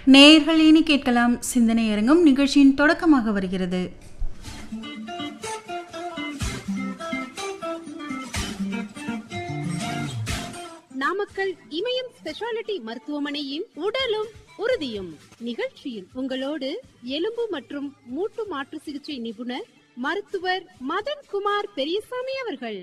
நேயர்கள் இனி கேட்கலாம் சிந்தனை அரங்கம் நிகழ்ச்சியின் தொடக்கமாக வருகிறது நாமக்கல் இமயம் ஸ்பெஷாலிட்டி மருத்துவமனையின் உடலும் உறுதியும் நிகழ்ச்சியில் உங்களோடு எலும்பு மற்றும் மூட்டு மாற்று சிகிச்சை நிபுணர் மருத்துவர் மதன் குமார் பெரியசாமி அவர்கள்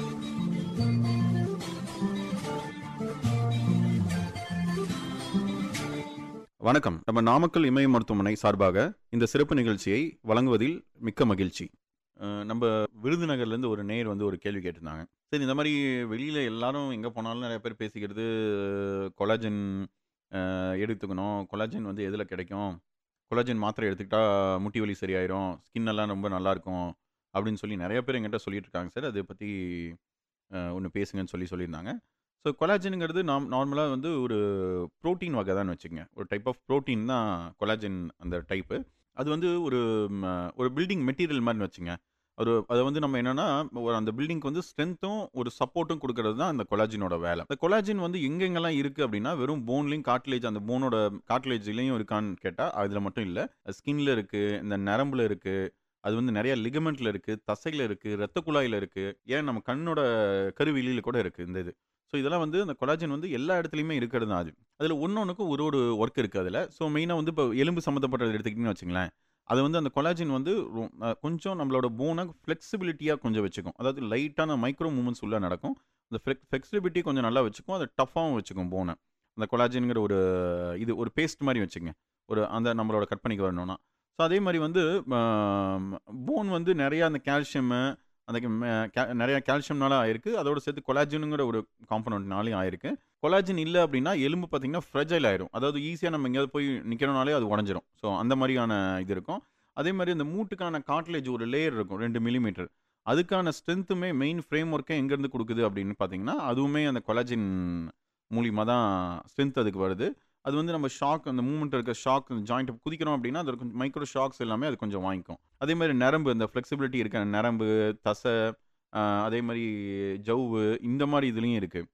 வணக்கம் நம்ம நாமக்கல் இமய மருத்துவமனை சார்பாக இந்த சிறப்பு நிகழ்ச்சியை வழங்குவதில் மிக்க மகிழ்ச்சி அஹ் நம்ம விருதுநகர்லேருந்து ஒரு நேயர் வந்து ஒரு கேள்வி கேட்டிருந்தாங்க சரி இந்த மாதிரி வெளியில் எல்லாரும் எங்கே போனாலும் நிறைய பேர் பேசிக்கிறது கொலாஜன் எடுத்துக்கணும் கொலாஜன் வந்து எதில் கிடைக்கும் கொலாஜன் மாத்திரை எடுத்துக்கிட்டா முட்டி வலி சரியாயிரும் ஸ்கின் எல்லாம் ரொம்ப நல்லா இருக்கும் அப்படின்னு சொல்லி நிறைய பேர் எங்கிட்ட சொல்லிட்டு இருக்காங்க சார் அதை பற்றி ஒன்று பேசுங்கன்னு சொல்லி சொல்லியிருந்தாங்க ஸோ கொலாஜனுங்கிறது நாம் நார்மலாக வந்து ஒரு ப்ரோட்டீன் வகை தான் வச்சுக்கோங்க ஒரு டைப் ஆஃப் ப்ரோட்டீன் தான் கொலாஜன் அந்த டைப்பு அது வந்து ஒரு ம், ஒரு பில்டிங் மெட்டீரியல் மாதிரி வச்சுங்க ஒரு அதை வந்து நம்ம என்னன்னா ஒரு அந்த பில்டிங்க்கு வந்து ஸ்ட்ரென்த்தும் ஒரு சப்போர்ட்டும் கொடுக்கறது தான் அந்த கொலாஜினோட வேலை இந்த கொலாஜின் வந்து எங்கெங்கெல்லாம் இருக்குது அப்படின்னா வெறும் போன்லையும் காட்லேஜ் அந்த போனோட காட்லேஜ்லையும் இருக்கான்னு கேட்டால் அதில் மட்டும் இல்லை ஸ்கின்ல இருக்குது இந்த நரம்புல இருக்குது அது வந்து நிறைய லிகமெண்ட்ல இருக்குது தசையில் இருக்குது ரத்த குழாயில் இருக்குது ஏன் நம்ம கண்ணோட கருவிலியில் கூட இருக்குது இந்த இது ஸோ இதெல்லாம் வந்து அந்த கொலாஜன் வந்து எல்லா இடத்துலையுமே இருக்கிறது தான் அது அதில் ஒன்னொன்றுக்கும் ஒரு ஒரு ஒர்க் இருக்குது அதில் ஸோ மெயினாக வந்து இப்போ எலும்பு சம்மந்தப்பட்டது எடுத்துக்கிட்டிங்கன்னு வச்சுங்களேன் அது வந்து அந்த கொலாஜின் வந்து ரொ- அஹ் கொஞ்சம் நம்மளோட போனை ஃப்ளெக்சிபிலிட்டியாக கொஞ்சம் வச்சுக்கும் அதாவது லைட்டான மைக்ரோ மூமெண்ட்ஸ் உள்ள நடக்கும் அந்த ஃப்ளெக்சிபிலிட்டி கொஞ்சம் நல்லா வச்சுக்கும் அதை டஃப்பாகவும் வச்சுக்கும் போனை அந்த கொலாஜின்ங்கிற ஒரு இது ஒரு பேஸ்ட் மாதிரி வச்சுங்க ஒரு அந்த நம்மளோட கட் பண்ணிக்க வரணும்னா ஸோ அதே மாதிரி வந்து போன் வந்து நிறையா அந்த கால்சியமு அந்த ம- கா- நிறைய கால்சியம்னால ஆயிருக்கு அதோட சேர்த்து கொலாஜினுங்கிற ஒரு காம்பனண்ட்னாலையும் ஆயிருக்கு கொலாஜின் இல்லை அப்படின்னா எலும்பு பார்த்தீங்கன்னா ஃப்ரெஜைல் ஆயிரும் அதாவது ஈஸியாக நம்ம எங்கேயாவது போய் நிற்கிறனாலே அது உடஞ்சிரும் ஸோ அந்த மாதிரியான இது இருக்கும் அதே மாதிரி இந்த மூட்டுக்கான காட்லேஜ் ஒரு லேயர் இருக்கும் ரெண்டு மில்லிமீட்டர் அதுக்கான ஸ்ட்ரென்த்துமே மெயின் ஃப்ரேம் ஒர்க்கே எங்கேருந்து கொடுக்குது அப்படின்னு பார்த்தீங்கன்னா அதுவுமே அந்த கொலாஜின் மூலியமாக தான் ஸ்ட்ரென்த் அதுக்கு வருது அது வந்து நம்ம ஷாக் அந்த மூமெண்ட் இருக்க ஷாக் ஜாயிண்ட் குதிக்கிறோம் அப்படின்னா அது கொஞ்சம் மைக்ரோ ஷாக்ஸ் எல்லாமே அது கொஞ்சம் வாங்கிக்கும் அதே மாதிரி நரம்பு இந்த ஃப்ளெக்சிபிலிட்டி இருக்க நரம்பு தசை ஆஹ் அதே மாதிரி ஜவ்வு இந்த மாதிரி இதுலேயும் இருக்குது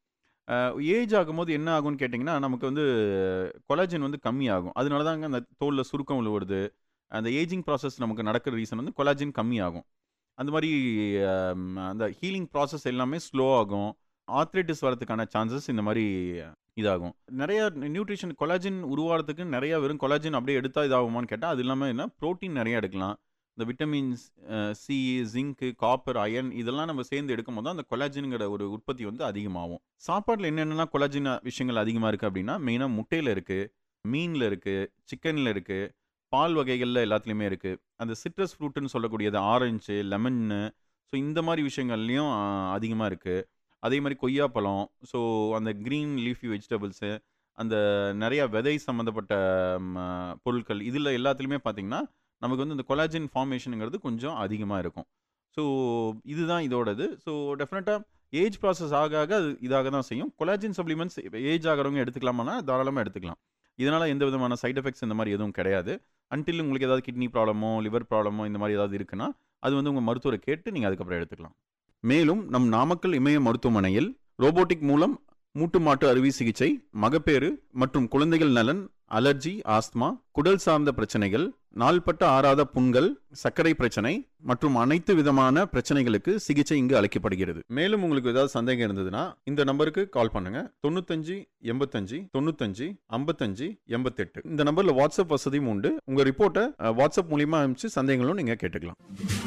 ஏஜ் ஆகும்போது என்ன ஆகும்னு கேட்டிங்கன்னா நமக்கு வந்து கொலாஜன் வந்து கம்மியாகும் அதனால தாங்க அந்த தோலில் சுருக்கம் விழுவுறது அந்த ஏஜிங் ப்ராசஸ் நமக்கு நடக்கிற ரீசன் வந்து கொலாஜன் கம்மியாகும் அந்த மாதிரி ஆம், அந்த ஹீலிங் ப்ராசஸ் எல்லாமே ஸ்லோ ஆகும் ஆர்த்ரைட்டிஸ் வரதுக்கான சான்சஸ் இந்த மாதிரி இதாகும் நிறைய நியூட்ரிஷன் கொலாஜின் உருவாகிறதுக்கு நிறைய வெறும் கொலாஜின் அப்படியே எடுத்தால் இதாகுமான்னு கேட்டால் அது இல்லாமல் என்ன ப்ரோட்டீன் நிறைய எடுக்கலாம் இந்த vitamins C zinc copper iron இதெல்லாம் நம்ம சேர்ந்து எடுக்கும் போது அந்த கொலாஜின்ங்கிற ஒரு உற்பத்தி வந்து அதிகமாகும் சாப்பாட்டில் என்னென்னலாம் கொலாஜின் விஷயங்கள் அதிகமாக இருக்குது அப்படின்னா மெயினாக முட்டையில் இருக்குது மீனில் இருக்குது சிக்கனில் இருக்குது பால் வகைகளில் எல்லாத்துலேயுமே இருக்குது அந்த சிட்ரஸ் ஃப்ரூட்டுன்னு சொல்லக்கூடியது ஆரஞ்சு லெமன்னு ஸோ இந்த மாதிரி விஷயங்கள்லையும் அதிகமாக இருக்குது அதே மாதிரி கொய்யாப்பழம் ஸோ அந்த க்ரீன் லீஃபி வெஜிடபிள்ஸு அந்த நிறையா விதை சம்மந்தப்பட்ட ம், பொருட்கள் இதில் எல்லாத்துலேயுமே பார்த்தீங்கன்னா நமக்கு வந்து இந்த கொலாஜின் ஃபார்மேஷனுங்கிறது கொஞ்சம் அதிகமாக இருக்கும் ஸோ இதுதான் இதோடது ஸோ டெஃபினட்டாக ஏஜ் ப்ராசஸ் ஆக ஆக அது இதாக தான் செய்யும் கொலாஜின் சப்ளிமெண்ட்ஸ் ஏஜ் ஆகிறவங்க எடுத்துக்கலாமானா தாராளமாக எடுத்துக்கலாம் இதனால் எந்த விதமான சைடு எஃபெக்ட்ஸ் இந்த மாதிரி எதுவும் கிடையாது அன்டில் உங்களுக்கு ஏதாவது கிட்னி ப்ராப்ளமோ லிவர் ப்ராப்ளமோ இந்த மாதிரி ஏதாவது இருக்குன்னா அது வந்து உங்கள் மருத்துவரை கேட்டு நீங்கள் அதுக்கப்புறம் எடுத்துக்கலாம் மேலும் நம் நாமக்கல் இமய மருத்துவமனையில் ரோபோட்டிக் மூலம் மூட்டு மாட்டு அறுவை சிகிச்சை மகப்பேறு மற்றும் குழந்தைகள் நலன் அலர்ஜி ஆஸ்துமா குடல் சார்ந்த பிரச்சனைகள் நாள்பட்ட ஆறாத புண்கள் சர்க்கரை பிரச்சனை மற்றும் அனைத்து விதமான பிரச்சனைகளுக்கு சிகிச்சை இங்கு அளிக்கப்படுகிறது மேலும் உங்களுக்கு ஏதாவது சந்தேகம் இருந்ததுன்னா இந்த நம்பருக்கு கால் பண்ணுங்க தொண்ணூத்தஞ்சு எண்பத்தஞ்சு தொண்ணூத்தஞ்சு ஐம்பத்தஞ்சு எண்பத்தெட்டு இந்த நம்பர்ல வாட்ஸ்அப் வசதியும் உண்டு உங்க ரிப்போர்ட்டை அஹ், வாட்ஸ்அப் மூலியமா அனுப்பிச்சு சந்தேகங்களும் நீங்க கேட்டுக்கலாம்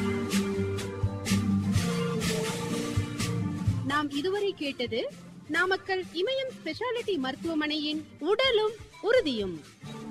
நாம் இதுவரை கேட்டது நாமக்கல் இமயம் ஸ்பெஷாலிட்டி மருத்துவமனையின் உடலும் உறுதியும்